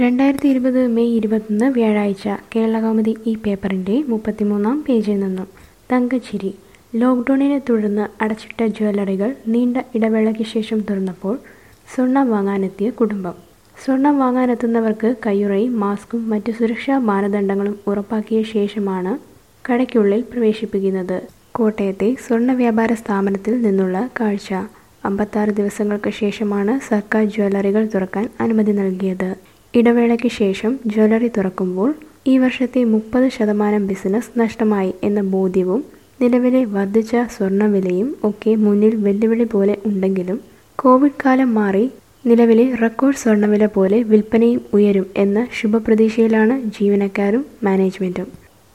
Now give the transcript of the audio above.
രണ്ടായിരത്തി ഇരുപത് മെയ് ഇരുപത്തൊന്ന് വ്യാഴാഴ്ച കേരളകൗമുദി ഈ പേപ്പറിൻ്റെ മുപ്പത്തിമൂന്നാം പേജിൽ നിന്നും തങ്കച്ചിരി ലോക്ക്ഡൌണിനെ തുടർന്ന് അടച്ചിട്ട ജ്വല്ലറികൾ നീണ്ട ഇടവേളയ്ക്ക് ശേഷം തുറന്നപ്പോൾ സ്വർണം വാങ്ങാനെത്തിയ കുടുംബം സ്വർണം വാങ്ങാനെത്തുന്നവർക്ക് കയ്യുറയും മാസ്കും മറ്റ് സുരക്ഷാ മാനദണ്ഡങ്ങളും ഉറപ്പാക്കിയ ശേഷമാണ് കടയ്ക്കുള്ളിൽ പ്രവേശിപ്പിക്കുന്നത് കോട്ടയത്തെ സ്വർണ്ണ വ്യാപാര സ്ഥാപനത്തിൽ നിന്നുള്ള കാഴ്ച അമ്പത്താറ് ദിവസങ്ങൾക്ക് ശേഷമാണ് സർക്കാർ ജ്വല്ലറികൾ തുറക്കാൻ അനുമതി നൽകിയത് ഇടവേളയ്ക്ക് ശേഷം ജ്വല്ലറി തുറക്കുമ്പോൾ ഈ വർഷത്തെ മുപ്പത് ശതമാനം ബിസിനസ് നഷ്ടമായി എന്ന ബോധ്യവും നിലവിലെ വർദ്ധിച്ച സ്വർണ്ണവിലയും ഒക്കെ മുന്നിൽ വെല്ലുവിളി പോലെ ഉണ്ടെങ്കിലും കോവിഡ് കാലം മാറി നിലവിലെ റെക്കോർഡ് സ്വർണ്ണവില പോലെ വിൽപ്പനയും ഉയരും എന്ന ശുഭപ്രതീക്ഷയിലാണ് ജീവനക്കാരും മാനേജ്മെന്റും